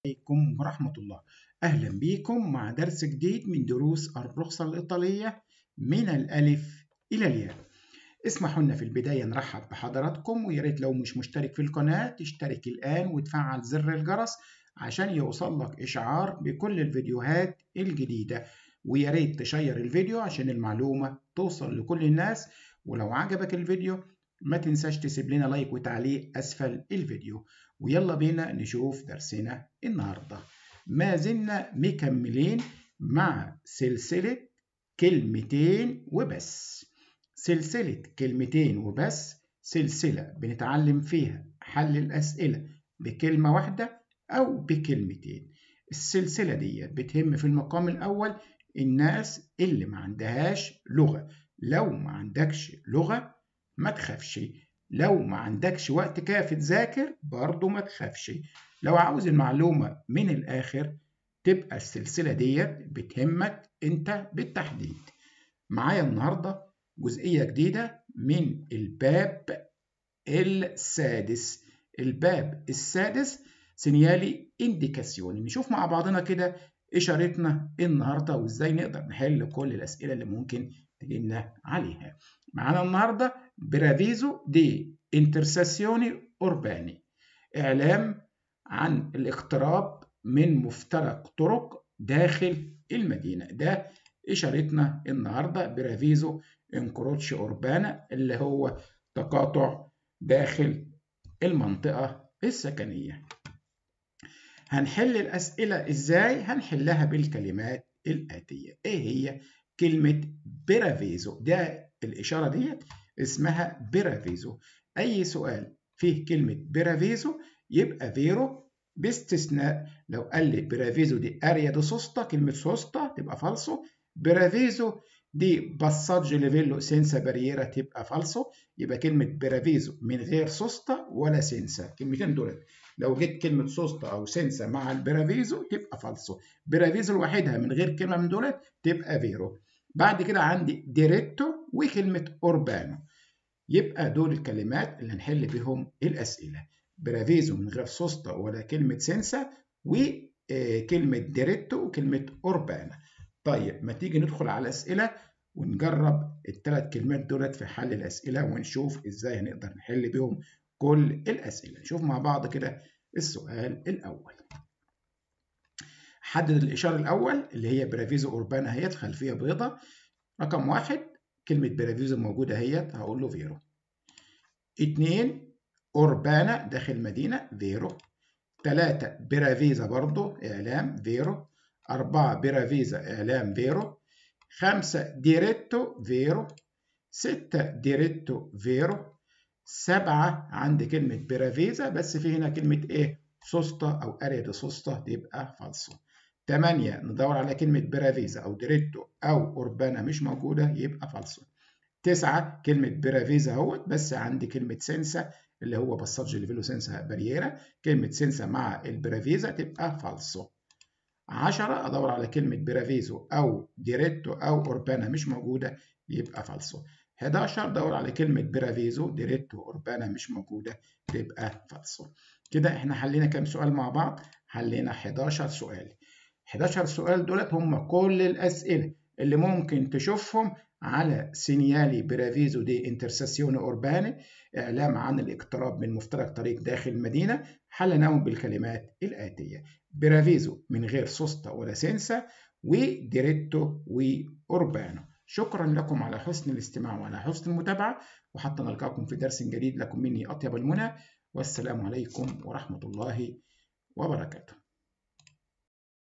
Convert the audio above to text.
عليكم ورحمة الله أهلا بكم مع درس جديد من دروس الرخصة الإيطالية من الألف إلى الياء اسمحوا لنا في البداية نرحب بحضراتكم ويا ريت لو مش مشترك في القناة تشترك الآن وتفعل زر الجرس عشان يوصل لك إشعار بكل الفيديوهات الجديدة ويا ريت تشير الفيديو عشان المعلومة توصل لكل الناس ولو عجبك الفيديو ما تنساش تسيب لنا لايك وتعليق أسفل الفيديو ويلا بينا نشوف درسنا النهاردة ما زلنا مكملين مع سلسلة كلمتين وبس سلسلة كلمتين وبس سلسلة بنتعلم فيها حل الأسئلة بكلمة واحدة أو بكلمتين السلسلة دي بتهم في المقام الأول الناس اللي ما عندهاش لغة لو ما عندكش لغة ما تخافش لو ما عندكش وقت كافي تذاكر برضه ما تخافش لو عاوز المعلومة من الآخر تبقى السلسلة ديت بتهمك أنت بالتحديد معايا النهاردة جزئية جديدة من الباب السادس الباب السادس سينيالي انديكاسيوني نشوف مع بعضنا كده إشارتنا النهاردة وإزاي نقدر نحل كل الأسئلة اللي ممكن تجينا عليها معانا النهارده برافيزو دي انترساسيوني اورباني اعلام عن الاقتراب من مفترق طرق داخل المدينه ده اشارتنا النهارده برافيزو انكروتش اوربانا اللي هو تقاطع داخل المنطقه السكنيه هنحل الاسئله ازاي هنحلها بالكلمات الاتيه ايه هي كلمة برافيزو ده الإشارة ديت اسمها برافيزو أي سؤال فيه كلمة برافيزو يبقى فيرو باستثناء لو قال لي برافيزو دي أريا دو سوستا كلمة سوستا تبقى فالسو برافيزو دي باساج ليفيلو سينسا بارييرا تبقى فالسو يبقى كلمة برافيزو من غير سوستا ولا سينسا كلمتين دول لو جيت كلمة سوستا أو سينسا مع البرافيزو تبقى فالسو برافيزو لوحدها من غير كلمة من دول تبقى فيرو بعد كده عندي ديريتو وكلمة أوربانو يبقى دول الكلمات اللي هنحل بهم الأسئلة برافيزو من غير سوستا ولا كلمة سينسا وكلمة ديريتو وكلمة أوربانا طيب ما تيجي ندخل على الأسئلة ونجرب الثلاث كلمات دولت في حل الأسئلة ونشوف إزاي هنقدر نحل بهم كل الأسئلة نشوف مع بعض كده السؤال الأول حدد الإشارة الأول اللي هي برافيزو أوربانا اهيت خلفية بيضة رقم واحد كلمة برافيزو موجودة اهيت هقول له فيرو اتنين أوربانا داخل مدينة فيرو تلاتة برافيزا برضو إعلام فيرو أربعة برافيزا إعلام فيرو خمسة ديريتو فيرو ستة ديريتو فيرو سبعة عندي كلمة برافيزا بس في هنا كلمة إيه سوستا أو أريا دي سوستا تبقى فالسو 8 ندور على كلمة برافيزا أو ديريتو أو أوربانا مش موجودة يبقى فالسو 9 كلمة برافيزا اهوت بس عندي كلمة سينسا اللي هو باساج ليفيلو سينسا بارييرا كلمة سينسا مع البرافيزا تبقى فالسو 10 أدور على كلمة برافيزو أو ديريتو أو أوربانا مش موجودة يبقى فالسو 11 دور على كلمة برافيزو ديريتو أوربانا مش موجودة تبقى فالسو كده احنا حلينا كام سؤال مع بعض حلينا 11 سؤال 11 سؤال دولت هم كل الأسئلة اللي ممكن تشوفهم على سينيالي برافيزو دي انترساسيون اورباني اعلام عن الاقتراب من مفترق طريق داخل المدينه حلناهم بالكلمات الاتيه برافيزو من غير سوستا ولا سينسا وديريتو واوربانو شكرا لكم على حسن الاستماع وعلى حسن المتابعه وحتى نلقاكم في درس جديد لكم مني اطيب المنى والسلام عليكم ورحمه الله وبركاته